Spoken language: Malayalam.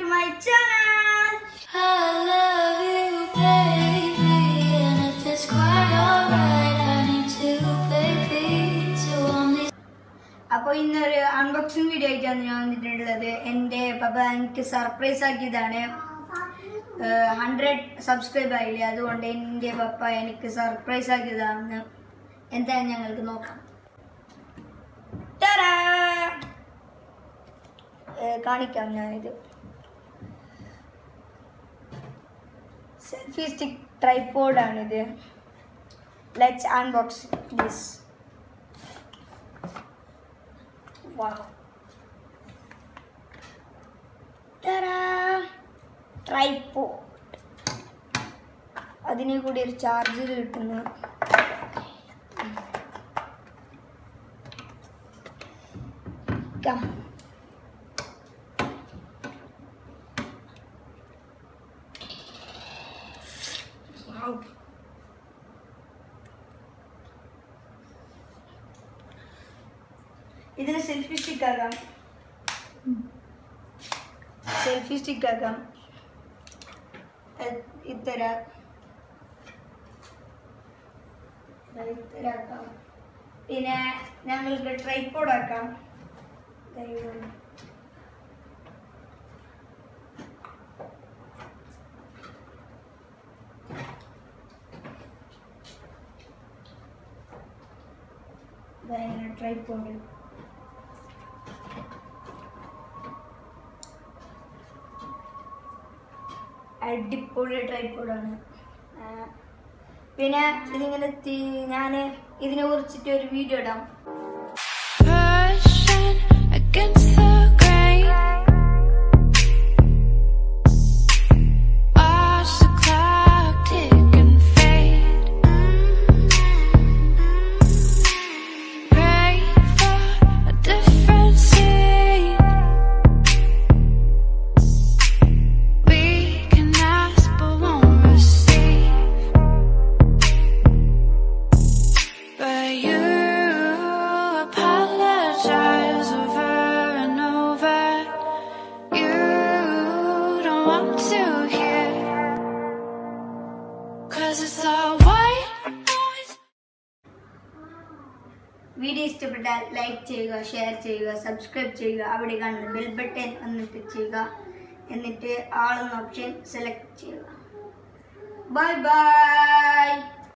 to my channel. I love you, baby, and if it's quite alright, I need to play pizza on these. അപ്പോൾ ഇന്നൊരു അൺബോക്സിംഗ് വീഡിയോ ആയിട്ടാണ് ഞാൻ വന്നിട്ടുള്ളത് എൻ്റെ പപ്പ എനിക്ക് സർപ്രൈസ് ആക്കിയതാണ് ഹൺഡ്രഡ് സബ്സ്ക്രൈബ് ആയില്ലേ അതുകൊണ്ട് എൻ്റെ പപ്പ എനിക്ക് സർപ്രൈസ് ആക്കിയതാണ് എന്തായാലും ഞങ്ങൾക്ക് നോക്കാം ടാടാ! ഏ, കാണിക്കാം ഞാനിത് സെൽഫി സ്റ്റിക്ക് ട്രൈപ്പോർഡാണിത് let's unbox this Wow. Ta-da! Tripod. അതിന് കൂടി ഒരു ചാർജർ കിട്ടുന്നു Come. Wow. ഇതിന് സെൽഫി സ്റ്റിക്ക് ആക്കാം സെൽഫി സ്റ്റിക്ക് ആക്കാം എ- ഇത്തര ദാ ഇത്തര ആക്കാം പിന്നെ ഞങ്ങൾക്ക് ട്രൈപ്പോഡ് ആക്കാം ദാ ഇവിടെ. ദാ ഇങ്ങനെ ട്രൈപ്പോഡ് അടിപൊളി ട്രൈപ്പോഡാണ് പിന്നെ ഇതിങ്ങനെ ഞാൻ ഇതിനെ കുറിച്ചിട്ട് ഒരു വീഡിയോ ഇടാം Pushing against the grain. Watch the clock tick and fade. Pray for a different scene. We can ask but won't receive. But you apologize over and over. You don't want to hear. Cause it's all white noise. Video ഇഷ്ടപ്പെട്ടാൽ ലൈക്ക് ചെയ്യുക ഷെയർ ചെയ്യുക സബ്സ്ക്രൈബ് ചെയ്യുക അവിടെ കാണുന്ന ബെൽ ബട്ടൺ എന്നിട്ട് ചെയ്യുക എന്നിട്ട് ആളെന്ന ഓപ്ഷൻ സെലക്ട് ചെയ്യുക ബൈ ബൈ